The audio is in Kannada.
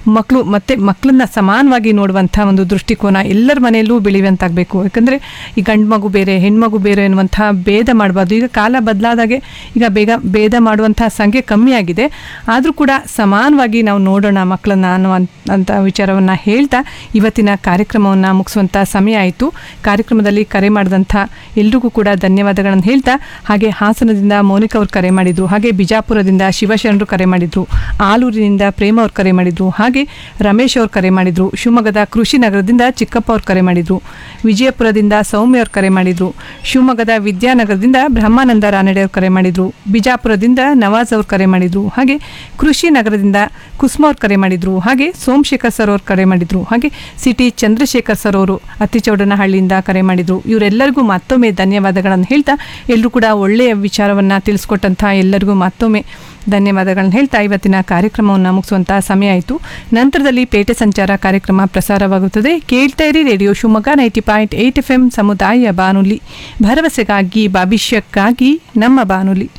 ಮಕ್ಕಳು ಮತ್ತೆ ಮಕ್ಕಳನ್ನ ಸಮಾನವಾಗಿ ನೋಡುವಂಥ ಒಂದು ದೃಷ್ಟಿಕೋನ ಎಲ್ಲರ ಮನೆಯಲ್ಲೂ ಬೆಳೆಯುವಂತಾಗಬೇಕು ಯಾಕಂದರೆ ಈ ಗಂಡು ಮಗು ಬೇರೆ ಹೆಣ್ಮಗು ಬೇರೆ ಎನ್ನುವಂಥ ಭೇದ ಮಾಡಬಾರ್ದು ಈಗ ಕಾಲ ಬದಲಾದಾಗೆ ಈಗ ಬೇಗ ಭೇದ ಮಾಡುವಂಥ ಸಂಖ್ಯೆ ಕಮ್ಮಿ ಆಗಿದೆ ಆದರೂ ಕೂಡ ಸಮಾನವಾಗಿ ನಾವು ನೋಡೋಣ ಮಕ್ಕಳನ್ನ ಅನ್ನುವಂಥ ಅಂತ ವಿಚಾರವನ್ನು ಹೇಳ್ತಾ ಇವತ್ತಿನ ಕಾರ್ಯಕ್ರಮವನ್ನು ಮುಗಿಸುವಂಥ ಸಮಯ ಆಯಿತು ಕಾರ್ಯಕ್ರಮದಲ್ಲಿ ಕರೆ ಮಾಡಿದಂಥ ಎಲ್ರಿಗೂ ಕೂಡ ಧನ್ಯವಾದಗಳನ್ನು ಹೇಳ್ತಾ ಹಾಗೆ ಹಾಸನದಿಂದ ಮೌನಿಕ ಅವ್ರು ಕರೆ ಮಾಡಿದರು ಹಾಗೆ ಬಿಜಾಪುರದಿಂದ ಶಿವಶರಣರು ಕರೆ ಮಾಡಿದರು ಆಲೂರಿನಿಂದ ಪ್ರೇಮ ಅವ್ರು ಕರೆ ಮಾಡಿದರು ಹಾಗೆ ರಮೇಶ್ ಅವ್ರು ಕರೆ ಮಾಡಿದರು ಶಿವಮೊಗ್ಗದ ಕೃಷಿ ನಗರದಿಂದ ಚಿಕ್ಕಪ್ಪ ಅವ್ರು ಕರೆ ಮಾಡಿದರು ವಿಜಯಪುರದಿಂದ ಸೌಮ್ಯ ಅವ್ರು ಕರೆ ಮಾಡಿದರು ಶಿವಮೊಗ್ಗದ ವಿದ್ಯಾನಗರದಿಂದ ಬ್ರಹ್ಮಾನಂದ ರಾನಡೆ ಅವ್ರು ಕರೆ ಮಾಡಿದರು ಬಿಜಾಪುರದಿಂದ ನವಾಜ್ ಅವ್ರು ಕರೆ ಮಾಡಿದರು ಹಾಗೆ ಕೃಷಿ ನಗರದಿಂದ ಕುಸುಮ ಅವ್ರು ಕರೆ ಮಾಡಿದರು ಹಾಗೆ ಸೋಮಶೇಖರ್ ಸರ್ ಅವ್ರು ಕರೆ ಮಾಡಿದರು ಹಾಗೆ ಸಿಟಿ ಚಂದ್ರಶೇಖರ್ ಸರ್ ಅವರು ಅತ್ತಿಚೌಡನಹಳ್ಳಿಯಿಂದ ಕರೆ ಮಾಡಿದರು ಇವರೆಲ್ಲರಿಗೂ ಮತ್ತೊಮ್ಮೆ ಧನ್ಯವಾದಗಳನ್ನು ಹೇಳ್ತಾ ಎಲ್ಲರೂ ಕೂಡ ಒಳ್ಳೆಯ ವಿಚಾರವನ್ನು ತಿಳಿಸ್ಕೊಟ್ಟಂಥ ಎಲ್ಲರಿಗೂ ಮತ್ತೊಮ್ಮೆ ಧನ್ಯವಾದಗಳನ್ನ ಹೇಳ್ತಾ ಇವತ್ತಿನ ಕಾರ್ಯಕ್ರಮವನ್ನು ಮುಗಿಸುವಂಥ ಸಮಯ ಆಯಿತು ನಂತರದಲ್ಲಿ ಪೇಟೆ ಸಂಚಾರ ಕಾರ್ಯಕ್ರಮ ಪ್ರಸಾರವಾಗುತ್ತದೆ ಕೇಳ್ತಾ ಇರಿ radio Shivamogga ninety point eight F M ಸಮುದಾಯ ಬಾನುಲಿ ಭರವಸೆಗಾಗಿ ಭವಿಷ್ಯಕ್ಕಾಗಿ ನಮ್ಮ ಬಾನುಲಿ